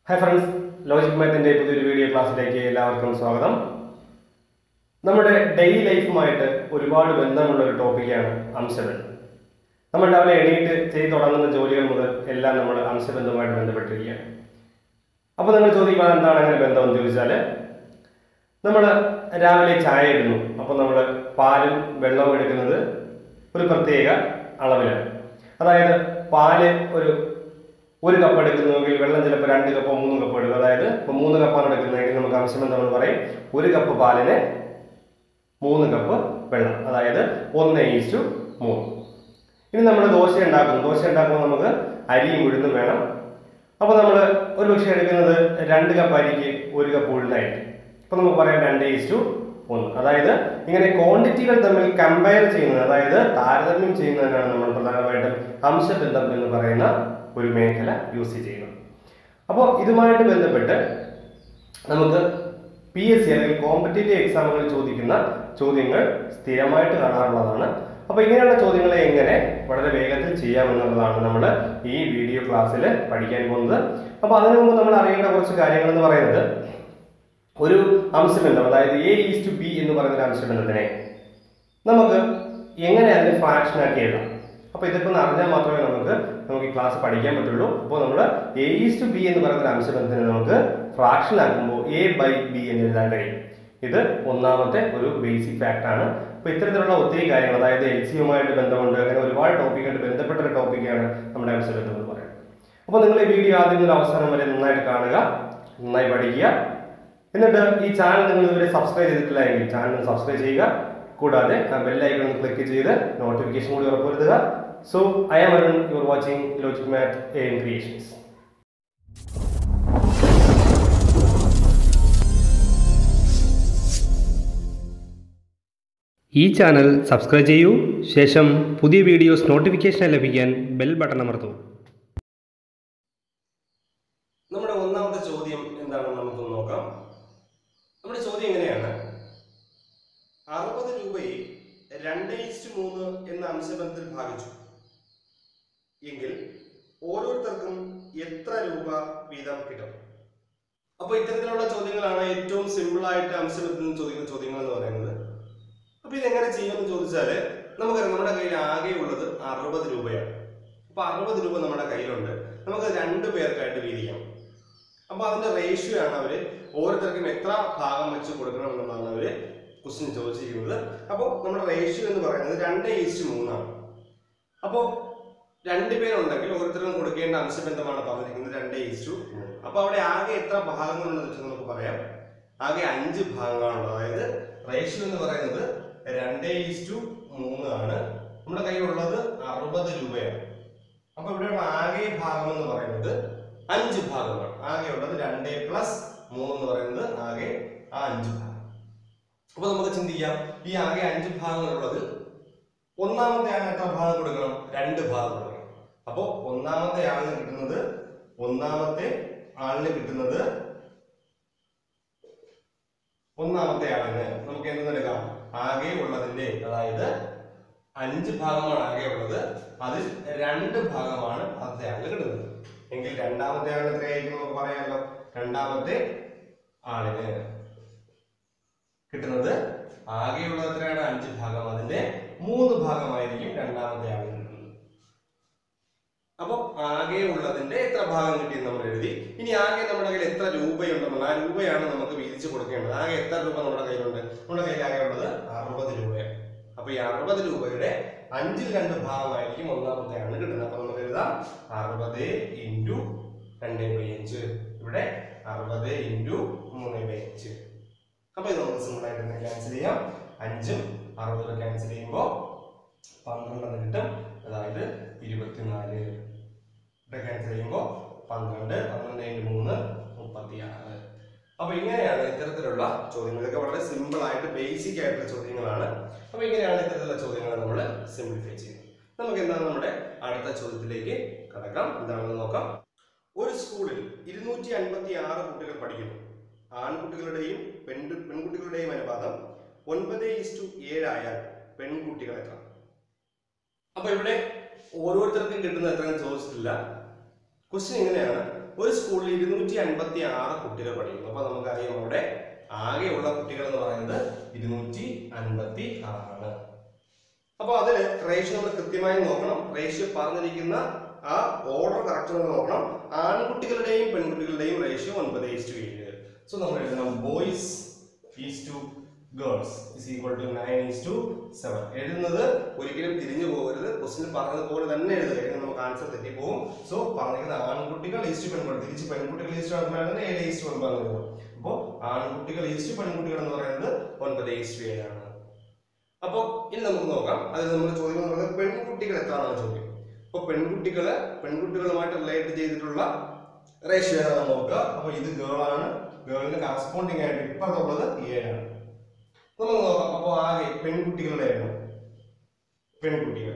hi friends logic മാത്തിൻ്റെ പുതിയൊരു video ക്ലാസ്സിലേക്ക് എല്ലാവർക്കും സ്വാഗതം നമ്മുടെ ഡെയിലി ലൈഫുമായിട്ട് ഒരുപാട് ബന്ധമുള്ള ഒരു ടോപ്പിക്കാണ് അംശബന്ധം നമ്മൾ രാവിലെ എണീറ്റ് ചെയ്തു തുടങ്ങുന്ന ജോലികൾ മുതൽ എല്ലാം നമ്മൾ അംശബന്ധവുമായിട്ട് ബന്ധപ്പെട്ടിരിക്കുകയാണ് അപ്പോൾ നിങ്ങൾ ചോദിക്കുക എന്താണ് അങ്ങനെ ബന്ധമെന്ന് ചോദിച്ചാൽ നമ്മൾ രാവിലെ ചായ ഇടുന്നു അപ്പോൾ നമ്മൾ പാലും വെള്ളവും എടുക്കുന്നത് ഒരു പ്രത്യേക അളവിലാണ് അതായത് പാല് ഒരു ഒരു കപ്പ് എടുക്കുന്നുവെങ്കിൽ വെള്ളം ചിലപ്പോൾ രണ്ട് കപ്പോ മൂന്ന് കപ്പോ എടുക്കും അതായത് ഇപ്പോൾ മൂന്ന് കപ്പാണ് എടുക്കുന്നതെങ്കിൽ നമുക്ക് ആവശ്യം നമ്മൾ പറയും ഒരു കപ്പ് പാലിന് മൂന്ന് കപ്പ് വെള്ളം അതായത് ഒന്ന് ഈസ്റ്റു മൂന്ന് ഇനി നമ്മൾ ദോശ ഉണ്ടാക്കുന്നു ദോശ ഉണ്ടാക്കുമ്പോൾ നമുക്ക് അരിയും ഉഴുന്നും വേണം അപ്പോൾ നമ്മൾ ഒരു പക്ഷേ എടുക്കുന്നത് രണ്ട് കപ്പ് അരിക്ക് ഒരു കപ്പ് ഉഴുന്നായിരിക്കും അപ്പോൾ നമുക്ക് പറയാം രണ്ട് ഈസ്റ്റു ഒന്ന് അതായത് ഇങ്ങനെ ക്വാണ്ടിറ്റികൾ തമ്മിൽ കമ്പയർ ചെയ്യുന്നത് അതായത് താരതമ്യം ചെയ്യുന്നതിനാണ് നമ്മൾ പ്രധാനമായിട്ടും അംശബന്ധം എന്ന് പറയുന്ന ഒരു മേഖല യൂസ് ചെയ്യുന്നത് അപ്പോൾ ഇതുമായിട്ട് ബന്ധപ്പെട്ട് നമുക്ക് പി എസ് സി അല്ലെങ്കിൽ കോമ്പറ്റേറ്റീവ് എക്സാമുകളിൽ ചോദിക്കുന്ന ചോദ്യങ്ങൾ സ്ഥിരമായിട്ട് കാണാറുള്ളതാണ് അപ്പോൾ ഇങ്ങനെയുള്ള ചോദ്യങ്ങളെ എങ്ങനെ വളരെ വേഗത്തിൽ ചെയ്യാമെന്നുള്ളതാണ് നമ്മൾ ഈ വീഡിയോ ക്ലാസ്സിൽ പഠിക്കാൻ പോകുന്നത് അപ്പോൾ അതിനു മുമ്പ് നമ്മൾ അറിയേണ്ട കുറച്ച് കാര്യങ്ങൾ എന്ന് പറയുന്നത് ഒരു അംശബന്ധം അതായത് എ ഈസ് ടു ബി എന്ന് പറയുന്ന ഒരു അംശബന്ധത്തിനെ നമുക്ക് എങ്ങനെ അതിനെ ഫ്രാക്ഷൻ ആക്കി എഴുതാം അപ്പോൾ ഇതൊക്കെ ഒന്ന് അറിഞ്ഞാൽ മാത്രമേ നമുക്ക് നമുക്ക് ഈ ക്ലാസ് പഠിക്കാൻ പറ്റുള്ളൂ അപ്പോൾ നമ്മൾ എ ഈസ് ടു ബി എന്ന് പറയുന്ന ഒരു അംശബന്ധത്തിനെ നമുക്ക് ഫ്രാക്ഷൻ ആക്കുമ്പോൾ എ ബൈ ബി എന്ന് എഴുതാൻ കഴിയും ഇത് ഒന്നാമത്തെ ഒരു ബേസിക് ഫാക്ട് ആണ് അപ്പോൾ ഇത്തരത്തിലുള്ള ഒത്തിരി കാര്യങ്ങൾ അതായത് എൽ സിയുമായിട്ട് ബന്ധമുണ്ട് അങ്ങനെ ഒരുപാട് ടോപ്പിക്കായിട്ട് ബന്ധപ്പെട്ട ഒരു ടോപ്പിക്കാണ് നമ്മുടെ അംശബന്ധം എന്ന് പറയുന്നത് അപ്പോൾ നിങ്ങൾ ഈ വീഡിയോ ആദ്യം മുതൽ അവസാനം വരെ നന്നായിട്ട് കാണുക നന്നായി പഠിക്കുക എന്നിട്ട് ഈ ചാനൽ നിങ്ങൾ ഇതുവരെ സബ്സ്ക്രൈബ് ചെയ്തിട്ടില്ല എങ്കിൽ ചാനൽ സബ്സ്ക്രൈബ് ചെയ്യുക കൂടാതെ ആ ബെല്ലൈക്കൺ ക്ലിക്ക് ചെയ്ത് നോട്ടിഫിക്കേഷൻ കൂടി ഉറപ്പുവരുത്തുക so I am Arun you are watching logic mat A N creations ഈ ചാനൽ സബ്സ്ക്രൈബ് ചെയ്യൂ ശേഷം പുതിയ വീഡിയോസ് നോട്ടിഫിക്കേഷൻ ലഭിക്കാൻ ബെൽ ബട്ടൺ അമർത്തൂ നമ്മുടെ ഒന്നാമത്തെ ചോദ്യം എന്താണെന്ന് നമുക്ക് നോക്കാം നമ്മുടെ ചോദ്യം എങ്ങനെയാണ് അറുപത് രൂപയെ രണ്ട് ഇസ്റ്റു മൂന്ന് എന്ന അംശബന്ധത്തിൽ ഭാഗിച്ചു എങ്കിൽ ഓരോരുത്തർക്കും എത്ര രൂപ വീതം കിട്ടും അപ്പൊ ഇത്തരത്തിലുള്ള ചോദ്യങ്ങളാണ് ഏറ്റവും സിമ്പിൾ ആയിട്ട് അംശബന്ധത്തിൽ നിന്ന് ചോദിക്കുന്ന ചോദ്യങ്ങൾ എന്ന് പറയുന്നത് അപ്പൊ ഇതെങ്ങനെ ചെയ്യുമെന്ന് ചോദിച്ചാല് നമുക്കറിയാം നമ്മുടെ കയ്യിൽ ആകെ ഉള്ളത് അറുപത് രൂപയാണ് അപ്പൊ അറുപത് രൂപ നമ്മുടെ കയ്യിലുണ്ട് നമുക്ക് രണ്ട് പേർക്കായിട്ട് വീതിക്കാം അപ്പൊ അതിന്റെ റേഷ്യോ ആണ് അവര് ഓരോരുത്തർക്കും എത്ര ഭാഗം വെച്ച് കൊടുക്കണം എന്നുള്ളതാണ് അവര് ക്വസ്റ്റ്യൻ ചോദിച്ചിരിക്കുന്നത് അപ്പോൾ നമ്മുടെ റേഷ്യോ എന്ന് പറയുന്നത് രണ്ട് ഈസ്റ്റ് മൂന്നാണ് അപ്പോൾ രണ്ട് പേരുണ്ടെങ്കിൽ ഓരോരുത്തർക്കും കൊടുക്കേണ്ട അംശബന്ധമാണ് പറഞ്ഞിരിക്കുന്നത് രണ്ട് ഈസ്റ്റു അപ്പൊ അവിടെ ആകെ എത്ര ഭാഗങ്ങളുണ്ടെന്ന് വെച്ചാൽ നമുക്ക് പറയാം ആകെ അഞ്ച് ഭാഗങ്ങളാണുള്ളത് അതായത് റേഷ്യോ എന്ന് പറയുന്നത് രണ്ട് ഈസ്റ്റു മൂന്ന് ആണ് നമ്മുടെ കയ്യിലുള്ളത് അറുപത് രൂപയാണ് അപ്പൊ ഇവിടെയുള്ള ആകെ ഭാഗം എന്ന് പറയുന്നത് അഞ്ച് ഭാഗമാണ് ആകെ ഉള്ളത് രണ്ട് പ്ലസ് മൂന്ന് എന്ന് പറയുന്നത് ആകെ ആ അഞ്ച് ഭാഗം അപ്പൊ നമുക്ക് ചിന്തിക്കാം ഈ ആകെ അഞ്ച് ഭാഗങ്ങളുള്ളത് ഒന്നാമത്തെ ആളിന് എത്ര ഭാഗം കൊടുക്കണം രണ്ട് ഭാഗം കൊടുക്കണം അപ്പോ ഒന്നാമത്തെ ആളിന് കിട്ടുന്നത് ഒന്നാമത്തെ ആളിന് കിട്ടുന്നത് ഒന്നാമത്തെ ആളിന് നമുക്ക് എന്തെന്നെടുക്കാം ആകെ ഉള്ളതിന്റെ അതായത് അഞ്ച് ഭാഗമാണ് ആകെ ഉള്ളത് അതിൽ രണ്ട് ഭാഗമാണ് ആദ്യത്തെ ആളിന് കിട്ടുന്നത് എങ്കിൽ രണ്ടാമത്തെ ആളിന് എത്രയായിരിക്കും നമുക്ക് പറയാമല്ലോ രണ്ടാമത്തെ ആളിന് കിട്ടുന്നത് ആകെയുള്ളത് എത്രയാണ് അഞ്ച് ഭാഗം അതിന്റെ മൂന്ന് ഭാഗമായിരിക്കും രണ്ടാമത്തെ ആളിന് കിട്ടുന്നത് അപ്പോൾ ആകെ ഉള്ളതിന്റെ എത്ര ഭാഗം കിട്ടിയെന്ന് നമ്മൾ എഴുതി ഇനി ആകെ നമ്മുടെ കയ്യിൽ എത്ര രൂപയുണ്ടെന്നുള്ള ആ രൂപയാണ് നമുക്ക് വീതിച്ച് കൊടുക്കേണ്ടത് ആകെ എത്ര രൂപ നമ്മുടെ കയ്യിലുണ്ട് നമ്മുടെ കയ്യിൽ ആകെ ഉള്ളത് അറുപത് രൂപയാണ് അപ്പൊ ഈ അറുപത് രൂപയുടെ അഞ്ചിൽ രണ്ട് ഭാഗമായിരിക്കും ഒന്നാമത്തെ ആണ് കിട്ടുന്നത് അപ്പൊ നമുക്ക് എഴുതാം അറുപത് ഇൻറ്റു രണ്ട് ബൈ അഞ്ച് ഇവിടെ അറുപത് ഇൻറ്റു മൂന്ന് ബൈ അഞ്ച് അപ്പൊ ഇത് നമുക്ക് സിമ്പിൾ ആയിട്ട് തന്നെ ക്യാൻസൽ ചെയ്യാം അഞ്ചും അറുപതും ക്യാൻസൽ ചെയ്യുമ്പോൾ പന്ത്രണ്ടെന്ന് കിട്ടും അതായത് ഇരുപത്തിനാല് ഇവിടെ ക്യാൻസൽ ചെയ്യുമ്പോൾ പന്ത്രണ്ട് പന്ത്രണ്ട് ഇൻറ്റു മൂന്ന് മുപ്പത്തിയാറ് അപ്പൊ ഇങ്ങനെയാണ് ഇത്തരത്തിലുള്ള ചോദ്യങ്ങൾ ഇതൊക്കെ വളരെ സിമ്പിൾ ആയിട്ട് ബേസിക് ആയിട്ടുള്ള ചോദ്യങ്ങളാണ് അപ്പൊ ഇങ്ങനെയാണ് ഇത്തരത്തിലുള്ള ചോദ്യങ്ങൾ നമ്മൾ സിംപ്ലിഫൈ ചെയ്യുന്നത് നമുക്ക് എന്താണ് നമ്മുടെ അടുത്ത ചോദ്യത്തിലേക്ക് കടക്കാം എന്താണെന്ന് നോക്കാം ഒരു സ്കൂളിൽ ഇരുന്നൂറ്റി അൻപത്തി ആറ് കുട്ടികൾ പഠിക്കുന്നു ആൺകുട്ടികളുടെയും പെൺ പെൺകുട്ടികളുടെയും അനുപാതം ഒൻപത് ഇസ്റ്റു ഏഴായാൽ പെൺകുട്ടികൾ എത്ര അപ്പൊ ഇവിടെ ഓരോരുത്തർക്കും കിട്ടുന്ന എത്രയെന്ന് ചോദിച്ചിട്ടില്ല ക്വസ്റ്റ്യൻ ഇങ്ങനെയാണ് ഒരു സ്കൂളിൽ ഇരുന്നൂറ്റി അൻപത്തി ആറ് കുട്ടികൾ പഠിക്കുന്നു അപ്പൊ നമുക്കറിയാം അവിടെ ആകെയുള്ള കുട്ടികൾ എന്ന് പറയുന്നത് ഇരുന്നൂറ്റി അൻപത്തി ആറാണ് അപ്പൊ അതിൽ റേഷ്യോ നമ്മൾ കൃത്യമായി നോക്കണം റേഷ്യോ പറഞ്ഞിരിക്കുന്ന ആ ഓർഡർ കറക്റ്റ് നോക്കണം ആൺകുട്ടികളുടെയും പെൺകുട്ടികളുടെയും റേഷ്യോ ഒൻപത് ഈസ് ടു ഏഴ് സോ നമ്മൾ എഴുതണം boys is to girls is equal to nine is to seven എഴുതുന്നത് ഒരിക്കലും തിരിഞ്ഞു പോകരുത് ക്വസ്റ്റിൽ പറഞ്ഞതുപോലെ തന്നെ എഴുതുക അല്ലെങ്കിൽ നമുക്ക് ആൻസർ തെറ്റിപ്പോകും സോ പറഞ്ഞിരിക്കുന്ന ആൺകുട്ടികൾ ഈസ്റ്റ് പെൺകുട്ടികൾ തിരിച്ച് പെൺകുട്ടികൾ ഈസ്റ്റ് ആണെന്ന് ഏഴ് ഈസ്റ്റ് ഒൻപത് എഴുതും അപ്പോൾ ആൺകുട്ടികൾ ഈസ്റ്റ് പെൺകുട്ടികൾ എന്ന് പറയുന്നത് ഒൻപത് ഈസ്റ്റ് ഏഴാണ് അപ്പോൾ ഇനി നമുക്ക് നോക്കാം അതിൽ നമ്മൾ ചോദ്യം എന്ന് പറയുന്നത് പെൺകുട്ടികൾ എത്രയാണ് ചോദ്യം അപ്പോൾ പെൺകുട്ടികള് പെൺകുട്ടികളുമായിട്ട് റിലേറ്റ് ചെയ്തിട്ടുള്ള റേഷ്യോ ഏതാണെന്ന് നോക്കുക അപ്പോൾ ഇത് ഗേൾ ആണ് ഗേളിന് കറസ്പോണ്ടിങ് ആയിട്ട് ഇപ്പുറത്തുള്ളത് ഏഴാണ് നമുക്ക് നോക്കാം അപ്പോൾ ആകെ പെൺകുട്ടികളുടെ എണ്ണം പെൺകുട്ടികൾ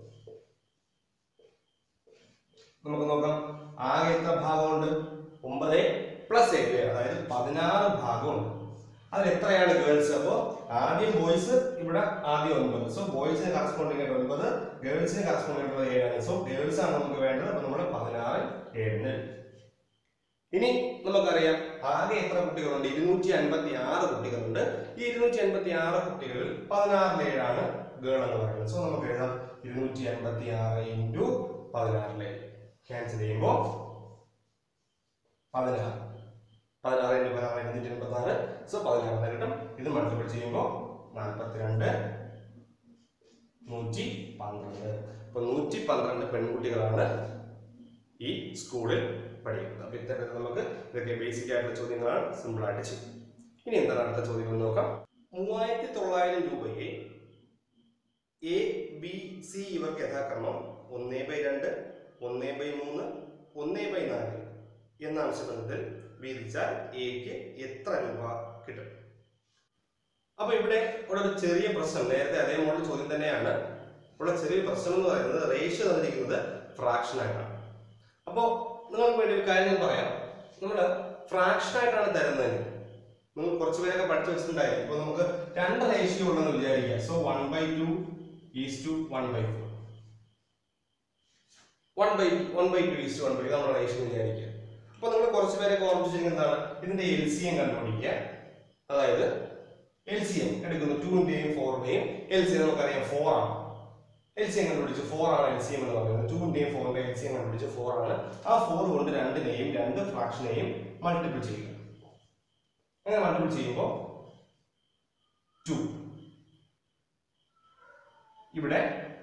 നമുക്ക് നോക്കാം ആകെ എത്ര ഭാഗമുണ്ട് ഒമ്പത് പ്ലസ് ഏഴ് അതായത് പതിനാറ് ഭാഗമുണ്ട് അതിൽ എത്രയാണ് ഗേൾസ് അപ്പോൾ ആദ്യം ബോയ്സ് ഇവിടെ ആദ്യം ഒൻപത് സോ ബോയ്സിന് കറസ്പോണ്ടിങ് ആയിട്ട് ഒൻപത് ഗേൾസിന് കറസ്പോണ്ടിങ് ആയിട്ടുള്ളത് ഏഴാണ് സോ ഗേൾസ് ആണ് നമുക്ക് വേണ്ടത് അപ്പോൾ നമ്മൾ പതിനാറ് ഏഴിന് ഇനി നമുക്കറിയാം ആകെ എത്ര കുട്ടികളുണ്ട് ഇരുന്നൂറ്റി അൻപത്തി ആറ് കുട്ടികളുണ്ട് ഈ ഇരുന്നൂറ്റി അൻപത്തി ആറ് കുട്ടികളിൽ പതിനാറിലേഴാണ് ഗേൾ എന്ന് പറയുന്നത് സോ നമുക്ക് എഴുതാം ഇരുന്നൂറ്റി അൻപത്തി ആറ് ഇൻറ്റു പതിനാറിലേഴ് ക്യാൻസൽ ചെയ്യുമ്പോൾ പതിനാറ് പതിനാറ് ഇൻറ്റു പതിനാറ് ഇരുന്നൂറ്റി എൺപത്തി ആറ് സോ പതിനാറ് എന്ന് കിട്ടും ഇത് മൾട്ടിപ്പിൾ ചെയ്യുമ്പോൾ നാൽപ്പത്തിരണ്ട് നൂറ്റി പന്ത്രണ്ട് അപ്പൊ നൂറ്റി പന്ത്രണ്ട് പെൺകുട്ടികളാണ് ഈ സ്കൂളിൽ പഠിക്കുന്നത് അപ്പൊ ഇത്തരത്തിൽ നമുക്ക് ഇതൊക്കെ ബേസിക് ആയിട്ടുള്ള ചോദ്യങ്ങളാണ് സിമ്പിൾ ആയിട്ട് ചെയ്യും ഇനി എന്താണ് അടുത്ത ചോദ്യം നോക്കാം മൂവായിരത്തി തൊള്ളായിരം രൂപയെ എ ബി സി ഇവർക്ക് യഥാക്രമം ഒന്നേ ബൈ രണ്ട് ഒന്നേ ബൈ മൂന്ന് ഒന്നേ ബൈ നാല് എന്ന അംശബന്ധത്തിൽ വീതിച്ചാൽ എക്ക് എത്ര രൂപ കിട്ടും അപ്പൊ ഇവിടെ ഇവിടെ ഒരു ചെറിയ പ്രശ്നം നേരത്തെ അതേ മോഡൽ ചോദ്യം തന്നെയാണ് ഇവിടെ ചെറിയ പ്രശ്നം എന്ന് പറയുന്നത് റേഷ്യോ തന്നിരിക്കുന്നത് ഫ്രാക്ഷൻ ആയിട്ടാണ് അപ്പോൾ നിങ്ങൾക്ക് വേണ്ടി ഒരു കാര്യം ഞാൻ പറയാം നമ്മൾ ഫ്രാക്ഷൻ ആയിട്ടാണ് തരുന്നത് നിങ്ങൾ കുറച്ച് പേരൊക്കെ പഠിച്ചു വെച്ചിട്ടുണ്ടായി ഇപ്പൊ നമുക്ക് രണ്ട് റേഷ്യോ ഉണ്ടെന്ന് വിചാരിക്കുക so one by two is to one by four one by one by two is to one by നമ്മുടെ റേഷ്യോ വിചാരിക്കുക അപ്പൊ നിങ്ങൾ കുറച്ച് പേരൊക്കെ ഓർമ്മിച്ചിരിക്കുന്നത് എന്താണ് ഇതിന്റെ എൽ സി എം കണ്ടുപിടിക്കുക അതായത് എൽ സി എം എടുക്കുന്നു ടൂവിന്റെയും ഫോറിന്റെയും എൽ സി എം നമുക്കറിയാം ഫോർ ആണ് എൽ സി എം കണ്ടുപിടിച്ച് ഫോർ ആണ് എൽ സി എം എന്ന് പറയുന്നത് ടൂവിന്റെയും ഫോറിന്റെയും എൽ സി എം കണ്ടുപിടിച്ച് ഫോർ ആണ് ആ ഫോർ കൊണ്ട് രണ്ടിനെയും രണ്ട് ഫ്രാക്ഷനെയും മൾട്ടിപ്പിൾ ചെയ്യുക അങ്ങനെ മൾട്ടിപ്പിൾ ചെയ്യുമ്പോൾ ടു ഇവിടെ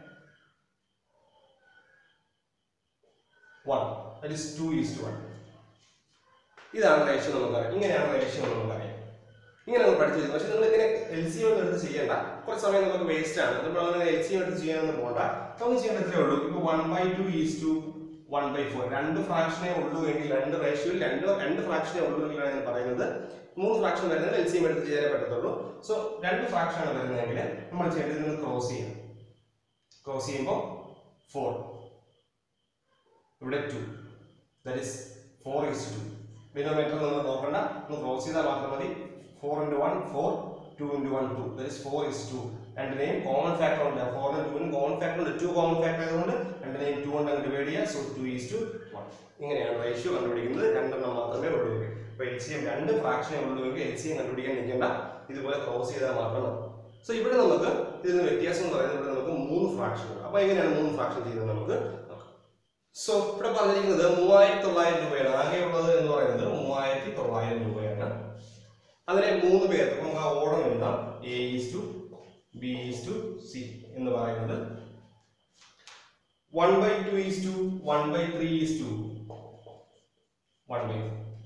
one that is two is to one ഇതാണ് റേഷ്യോ നമുക്കറിയാം ഇങ്ങനെയാണ് റേഷ്യോ നമുക്കറിയാം ഇങ്ങനെ നമ്മൾ പഠിച്ചു പക്ഷെ നിങ്ങൾ ഇങ്ങനെ എൽ സി ഒന്നും എടുത്ത് ചെയ്യണ്ട കുറച്ച് സമയം നമുക്ക് വേസ്റ്റ് ആണ് നമ്മൾ അങ്ങനെ എൽ സി എടുത്ത് ചെയ്യാനൊന്നും പോകണ്ട നമുക്ക് ചെയ്യേണ്ട ഇത്രേ ഉള്ളൂ ഇപ്പൊ one by two is to one by four രണ്ട് ഫ്രാക്ഷനേ ഉള്ളൂ എങ്കിൽ രണ്ട് റേഷ്യോയിൽ രണ്ട് രണ്ട് ഫ്രാക്ഷനേ ഉള്ളൂ എങ്കിലാണ് ഞാൻ പറയുന്നത് മൂന്ന് ഫ്രാക്ഷൻ വരുന്നത് എൽ സി എം എടുത്ത് ചെയ്യാനേ പറ്റത്തുള്ളൂ സോ രണ്ട് ഫ്രാക്ഷൻ ആണ് വരുന്നതെങ്കിൽ നമ്മൾ ചെയ്യേണ്ടത് നിന്ന് ക്രോസ് ചെയ്യാം ക്രോസ് ചെയ്യുമ്പോൾ ഫോർ ഇവിടെ two that is four is to ഡിനോമേറ്റർ നമ്മൾ നോക്കണ്ട ഒന്ന് ക്രോസ് ചെയ്താൽ മാത്രം മതി four into one four two into one two that is four is to രണ്ടിനെയും കോമൺ ഫാക്ടർ ഉണ്ട് ഫോറിനും ടൂവിനും കോമൺ ഫാക്ടർ ഉണ്ട് ടു കോമൺ ഫാക്ടർ ആയതുകൊണ്ട് രണ്ടിനെയും ടു കൊണ്ട് അങ്ങ് ഡിവൈഡ് ചെയ്യുക so two is to one ഇങ്ങനെയാണ് റേഷ്യോ കണ്ടുപിടിക്കുന്നത് രണ്ടെണ്ണം മാത്രമേ ഉള്ളൂ ഇപ്പൊ എൽ സി എം രണ്ട് ഫ്രാക്ഷനെ ഉള്ളുവെങ്കിൽ എൽ സി എം കണ്ടുപിടിക്കാൻ നിൽക്കേണ്ട ഇതുപോലെ ക്രോസ് ചെയ്താൽ മാത്രം മതി സോ ഇവിടെ നമുക്ക് ഇതിന് വ്യത്യാസം എന്ന് പറയുന്നത് ഇവിടെ നമുക്ക് മൂന്ന് ഫ്രാക്ഷൻ ഉണ്ട് അപ്പൊ എങ്ങനെയാണ് മൂന്ന് ഫ്രാക്ഷൻ ചെയ്യുന്നത് നമുക്ക് നോക്കാം സോ ഇവിടെ പറഞ്ഞിരിക്കുന്നത് മൂവായിരത്തി തൊള്ളായിരം രൂപയാണ് ആകെയുള്ളത് എന്ന് പറയുന്നത് മൂവായിരത്തി തൊള്ളായിരം രൂപയാണ് അതിനെ മൂന്ന് പേർ നമുക്ക് ആ ഓർഡർ എഴുതാം A is to B is to C എന്ന് പറയുന്നത് one by two is to one by three is to one by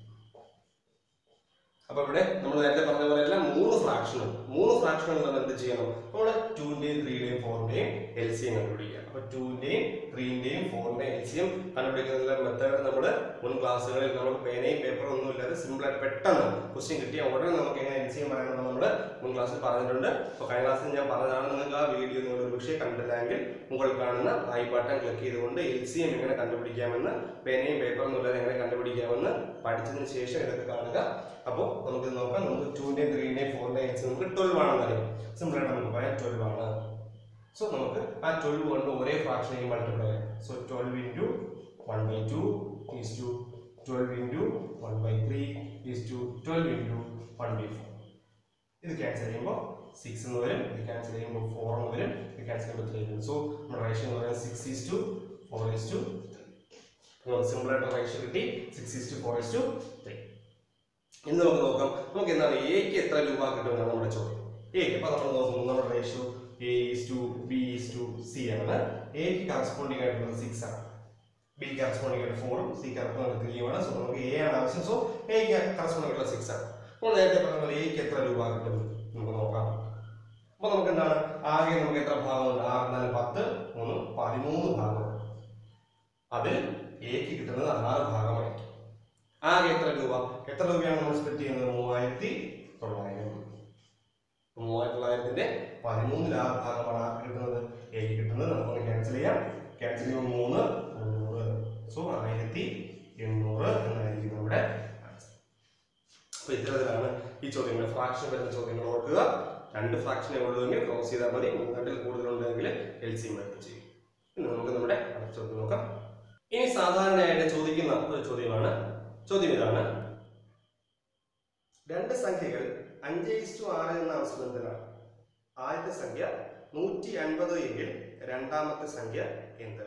അപ്പൊ ഇവിടെ നമ്മൾ നേരത്തെ പറഞ്ഞ പോലെ എല്ലാം മൂന്ന് ഫ്രാക്ഷനും മൂന്ന് ഫ്രാക്ഷനുകൾ നമ്മൾ എന്ത് ചെയ്യണം നമ്മൾ ടൂന്റെയും ത്രീയുടെയും ഫോറിന്റെയും എൽ സി എം കണ്ടുപിടിക്കുക അപ്പൊ ടൂന്റെയും ത്രീന്റെയും ഫോറിന്റെയും എൽ സി എം കണ്ടുപിടിക്കുന്ന മെത്തേഡ് നമ്മൾ മുൻ ക്ലാസ്സുകളിൽ നമുക്ക് പേനയും പേപ്പറും ഒന്നും ഇല്ലാതെ സിമ്പിൾ ആയിട്ട് പെട്ടെന്ന് ക്വസ്റ്റ്യൻ കിട്ടിയ ഉടനെ നമുക്ക് എങ്ങനെ എൽ സി എം പറയുന്നത് നമ്മൾ മുൻ ക്ലാസ്സിൽ പറഞ്ഞിട്ടുണ്ട് അപ്പോൾ കഴിഞ്ഞ ക്ലാസ്സിൽ ഞാൻ പറഞ്ഞതാണ് നിങ്ങൾക്ക് ആ വീഡിയോ നിങ്ങൾ ഒരു പക്ഷേ കണ്ടില്ലെങ്കിൽ മുകളിൽ കാണുന്ന ഐ ബട്ടൺ ക്ലിക്ക് ചെയ്തുകൊണ്ട് എൽ സി എം എങ്ങനെ കണ്ടുപിടിക്കാമെന്ന് പേനയും പേപ്പറും ഒന്നും ഇല്ലാതെ എങ്ങനെ കണ്ടുപിടിക്കാമെന്ന് പഠിച്ചതിന് ശേഷം ഇതൊക്കെ കാണുക അപ്പോൾ നമുക്ക് ഇത് നോക്കാം നമുക്ക് ടൂന്റെയും ത്രീന്റെയും ഫോറിന്റെയും എൽ സി നമുക്ക് ട്വൽവ് ആണെന്ന് അറിയാം സിമ്പിൾ ആയിട്ട് നമുക്ക് പറയാം ട്വൽവ് ആണ് സോ നമുക്ക് ആ ട്വൽവ് കൊണ്ട് ഒരേ ഫ്രാക്ഷനെയും മൾട്ടിപ്ലൈ ചെയ്യാം so twelve into one by two is to twelve into one by three is to twelve into one by four ഇത് ക്യാൻസൽ ചെയ്യുമ്പോൾ സിക്സ് എന്ന് വരും ഇത് ക്യാൻസൽ ചെയ്യുമ്പോൾ ഫോർ എന്ന് വരും ഇത് ക്യാൻസൽ ചെയ്യുമ്പോൾ ത്രീ വരും സോ നമ്മുടെ റേഷ്യോ എന്ന് പറയുന്നത് six is to four is to നമുക്ക് സിമ്പിൾ ആയിട്ട് റേഷ്യോ കിട്ടി six is to four is to three ഇന്ന് നമുക്ക് നോക്കാം നമുക്ക് എന്താണ് എക്ക് എത്ര രൂപ കിട്ടുമെന്നാണ് നമ്മുടെ ചോദ്യം എക്ക് അപ്പൊ നമ്മൾ നോക്കുന്നു നമ്മുടെ ratio A is to B is to C ആണ് എക്ക് കറസ്പോണ്ടിങ് ആയിട്ടുള്ളത് സിക്സ് ആണ് ബി കറസ്പോണ്ടിങ് ആയിട്ട് ഫോറും സി കറസ്പോണ്ടിങ് ത്രീയുമാണ് സോ നമുക്ക് എ ആണ് ആവശ്യം സോ എക്ക് കറസ്പോണ്ടിങ് ആയിട്ടുള്ള സിക്സ് ആണ് അപ്പോൾ നേരത്തെ പറഞ്ഞ എക്ക് എത്ര രൂപ കിട്ടും നമുക്ക് നോക്കാം അപ്പൊ നമുക്ക് എന്താണ് ആകെ നമുക്ക് എത്ര ഭാഗമുണ്ട് ആറ് നാല് പത്ത് മൂന്ന് പതിമൂന്ന് ഭാഗമുണ്ട് അതിൽ എക്ക് കിട്ടുന്നത് ആറ് ഭാഗമായിരിക്കും ആകെ എത്ര രൂപ എത്ര രൂപയാണ് നമ്മൾ സ്പ്ലിറ്റ് ചെയ്യുന്നത് മൂവായിരത്തി തൊള്ളായിരം മൂവായിരത്തി തൊള്ളായിരത്തിന്റെ പതിമൂന്നിൽ ആറ് ഭാഗമാണ് ആർക്ക് കിട്ടുന്നത് എക്ക് കിട്ടുന്നത് നമുക്ക് ക്യാൻസൽ ചെയ്യാം ക്യാൻസൽ ചെയ്യുമ്പോൾ മൂന്ന് മുന്നൂറ് സോ ആയിരത്തി എണ്ണൂറ് എന്നായിരിക്കും നമ്മുടെ ആൻസർ അപ്പൊ ഇത്തരത്തിലാണ് ഈ ചോദ്യങ്ങൾ ഫ്രാക്ഷൻ വരുന്ന ചോദ്യങ്ങൾ ഓർക്കുക രണ്ട് ഫ്രാക്ഷനെ ഉള്ളൂവെങ്കിൽ ക്രോസ് ചെയ്താൽ മതി മൂന്നെട്ടിൽ കൂടുതലുണ്ടെങ്കിൽ എൽ സി മാറ്റി ചെയ്യും ഇനി നമുക്ക് നമ്മുടെ അടുത്ത ചോദ്യം നോക്കാം ഇനി സാധാരണയായിട്ട് ചോദിക്കുന്ന ഒരു ചോദ്യമാണ് ചോദ്യം ഇതാണ് രണ്ട് സംഖ്യകൾ അഞ്ച് ഇസ്റ്റു ആറ് എന്ന അവസരത്തിലാണ് ആദ്യത്തെ സംഖ്യ നൂറ്റി അൻപത് എങ്കിൽ രണ്ടാമത്തെ സംഖ്യ എന്ത്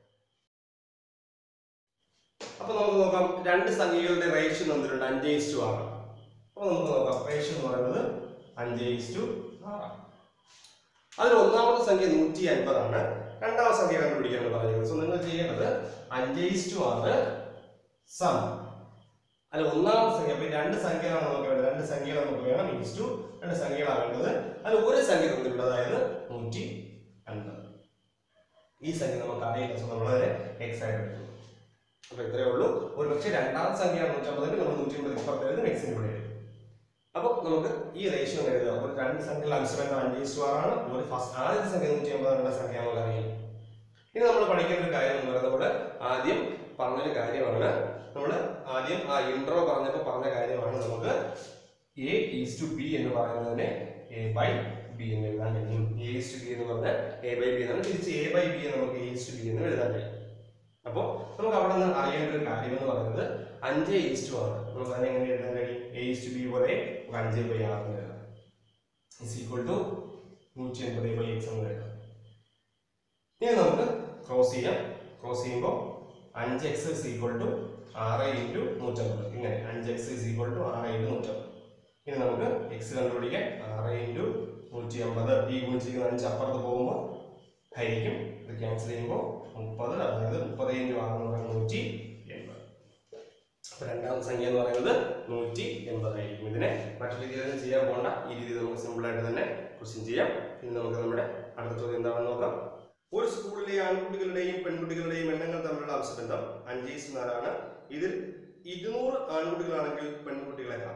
അപ്പൊ നമുക്ക് നോക്കാം രണ്ട് സംഖ്യകളുടെ റേഷ്യോ തന്നിട്ടുണ്ട് അഞ്ച് ഇസ്റ്റു ആറ് അപ്പൊ നമുക്ക് നോക്കാം റേഷ്യോ എന്ന് പറയുന്നത് അഞ്ച് ഇസ്റ്റു ആറാണ് അതിൽ ഒന്നാമത്തെ സംഖ്യ നൂറ്റി അൻപതാണ് രണ്ടാമത്തെ സംഖ്യ കണ്ടുപിടിക്കാനാണ് പറഞ്ഞത് സോ നിങ്ങൾ ചെയ്യേണ്ടത് അഞ്ച് ഇസ്റ്റു ആറ് സം അല്ല ഒന്നാമത്തെ സംഖ്യ അപ്പൊ ഈ രണ്ട് സംഖ്യകളാണ് നമുക്ക് വേണ്ടത് രണ്ട് സംഖ്യകൾ നമുക്ക് വേണം ഈസ് ടു രണ്ട് സംഖ്യകളാണ് വേണ്ടത് അതിൽ ഒരു സംഖ്യ തന്നിട്ടുണ്ട് അതായത് നൂറ്റി അൻപത് ഈ സംഖ്യ നമുക്ക് അറിയില്ല സോ നമ്മളതിനെ എക്സ് ആയിട്ട് എടുക്കുന്നു അപ്പൊ ഇത്രയേ ഉള്ളൂ ഒരു പക്ഷേ രണ്ടാമത്തെ സംഖ്യയാണ് നൂറ്റമ്പതെങ്കിൽ നമ്മൾ നൂറ്റി അമ്പത് ഇപ്പുറത്ത് എഴുതും എക്സിന് ഇവിടെ എഴുതും അപ്പൊ നമുക്ക് ഈ റേഷ്യോ എഴുതുക ഒരു രണ്ട് സംഖ്യകൾ അനുസരണം അഞ്ച് ഈസ് ആണ് ഒരു ഫസ്റ്റ് ആദ്യത്തെ സംഖ്യ നൂറ്റി അമ്പത് രണ്ട് സംഖ്യ നമുക്ക് അറിയാം ഇനി നമ്മൾ പഠിക്കേണ്ട ഒരു കാര്യം എന്ന് പറയുന്നത് നമ്മൾ ആദ്യം പറഞ്ഞൊരു കാര്യമാണ് നമ്മൾ ആദ്യം ആ ഇൻട്രോ പറഞ്ഞപ്പോൾ പറഞ്ഞ കാര്യമാണ് നമുക്ക് എ ഈസ് ടു ബി എന്ന് പറയുന്നതിനെ എ ബൈ ബി എന്ന് എഴുതാൻ കഴിയും എ ഈസ് ടു ബി എന്ന് പറഞ്ഞാൽ എ ബൈ ബി എന്നാണ് തിരിച്ച് എ ബൈ ബി നമുക്ക് എ ഈസ് ടു ബി എന്ന് എഴുതാൻ കഴിയും അപ്പോൾ നമുക്ക് അവിടെ നിന്ന് അറിയേണ്ട ഒരു കാര്യം എന്ന് പറയുന്നത് അഞ്ച് ഈസ് ടു ആണ് നമുക്ക് അതിനെ എങ്ങനെ എഴുതാൻ കഴിയും എ ഈസ് ടു ബി പോലെ നമുക്ക് അഞ്ച് ബൈ ആറ് എന്ന് എഴുതാം ഇസ് ഈക്വൽ ടു നൂറ്റി എൺപത് ബൈ എക്സ് എന്ന് എഴുതാം ഇനി നമുക്ക് ക്രോസ് ചെയ്യാം ക്രോസ് ചെയ്യുമ്പോൾ അഞ്ച് എക്സ് ഇസ് ഈക്വൽ ടു ആറ് ഇൻറ്റു നൂറ്റമ്പത് ഇങ്ങനെ അഞ്ച് എക്സ് ഇസ് ഈക്വൽ ടു ആറ് ഇൻറ്റു നൂറ്റമ്പത് ഇനി നമുക്ക് എക്സ് കണ്ടുപിടിക്കാൻ ആറ് ഇൻറ്റു നൂറ്റി അമ്പത് ഈ ഗുണിച്ചിരിക്കുന്ന അഞ്ച് അപ്പുറത്ത് പോകുമ്പോൾ ഹരിക്കും ഇത് ക്യാൻസൽ ചെയ്യുമ്പോൾ മുപ്പത് അതായത് മുപ്പത് ഇൻറ്റു ആറ് എന്ന് പറയുന്നത് നൂറ്റി എൺപത് അപ്പൊ രണ്ടാമത്തെ സംഖ്യ എന്ന് പറയുന്നത് നൂറ്റി എൺപതായിരിക്കും ഇതിനെ മറ്റു രീതിയിൽ ചെയ്യാൻ പോകണ്ട ഈ രീതിയിൽ നമുക്ക് സിമ്പിൾ ആയിട്ട് തന്നെ ക്വസ്റ്റ്യൻ ചെയ്യാം ഇനി നമുക്ക് നമ്മുടെ അടുത്ത ചോദ്യം എന്താണെന്ന് നോക്കാം ഒരു സ്കൂളിലെ ആൺകുട്ടികളുടെയും പെൺകുട്ടികളുടെയും എണ്ണങ്ങൾ തമ്മിലുള്ള അംശബന്ധം അഞ്ചീസ് നാലാണ് ഇതിൽ ഇരുന്നൂറ് ആൺകുട്ടികളാണെങ്കിൽ പെൺകുട്ടികൾ എത്ര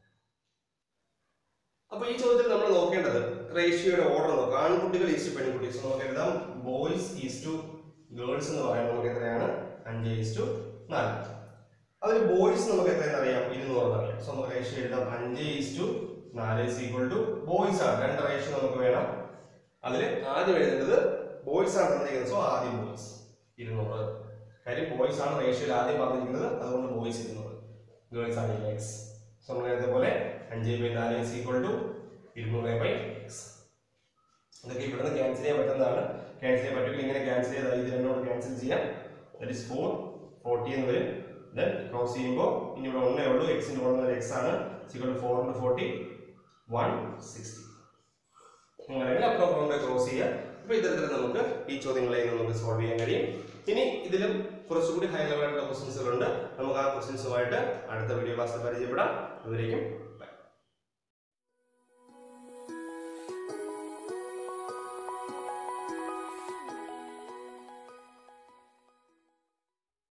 അപ്പൊ ഈ ചോദ്യത്തിൽ നമ്മൾ നോക്കേണ്ടത് റേഷ്യോയുടെ ഓർഡർ നോക്കാം ആൺകുട്ടികൾ ഈസ് ടു പെൺകുട്ടീസ് നമുക്ക് എഴുതാം ബോയ്സ് ഈസ് ടു ഗേൾസ് എന്ന് പറയാൻ നമുക്ക് എത്രയാണ് അഞ്ച് ഈസ് ടു നാല് അതിൽ ബോയ്സ് നമുക്ക് എത്രയെന്ന് അറിയാം ഇരുന്നൂറ് അറിയാം സോ നമുക്ക് റേഷ്യോ എഴുതാം അഞ്ച് ഈസ് ടു നാല് ഈസ് ഈക്വൽ ടു ബോയ്സ് ആണ് രണ്ട് റേഷ്യോ നമുക്ക് വേണം അതിൽ ആദ്യം എഴുതേണ്ടത് ബോയ്സ് ആണ് തന്നിരിക്കുന്നത് സോ ആദ്യം ബോയ്സ് ഇരുന്നൂറ് കാര്യം ബോയ്സ് ആണ് റേഷ്യോയിൽ ആദ്യം പറഞ്ഞിരിക്കുന്നത് അതുകൊണ്ട് ബോയ്സ് ഇരുന്നൂറ് ഗേൾസ് ആണ് എക്സ് സോ നമ്മൾ എഴുതിയ പോലെ അഞ്ച് ബൈ നാല് ഈസ് ഈക്വൽ ടു ഇരുന്നൂറ് ബൈ എക്സ് ഇതൊക്കെ ഇവിടുന്ന് ക്യാൻസൽ ചെയ്യാൻ പറ്റുന്നതാണ് ക്യാൻസൽ ചെയ്യാൻ പറ്റില്ല ഇങ്ങനെ ക്യാൻസൽ ചെയ്താൽ ഇത് രണ്ടോട് ക്യാൻസൽ ചെയ്യാം ദറ്റ് ഇസ് ഫോർ ഫോർട്ടി എന്ന് വരും ദെൻ ക്രോസ് ചെയ്യുമ്പോൾ ഇനി ഇവിടെ ഒന്നേ ഉള്ളൂ എക്സിന്റെ കൂടെ എക്സ് ആണ് is equal four into forty one sixty അങ്ങനെയാണെങ്കിൽ അപ്പുറം കൊണ്ട് ക്രോസ് ചെയ്യുക അപ്പോൾ ഇത്തരത്തിൽ നമുക്ക് ഈ ചോദ്യങ്ങളെ നമുക്ക് സോൾവ് ചെയ്യാൻ കഴിയും ഇനി ഇതിലും കുറച്ചുകൂടി ഹൈ ലെവലായിട്ടുള്ള ക്വസ്റ്റ്യൻസുകളുണ്ട് നമുക്ക് ആ ക്വസ്റ്റ്യൻസുമായിട്ട് അടുത്ത വീഡിയോ ക്ലാസ്സിൽ പരിചയപ്പെടാം അതുവരേക്കും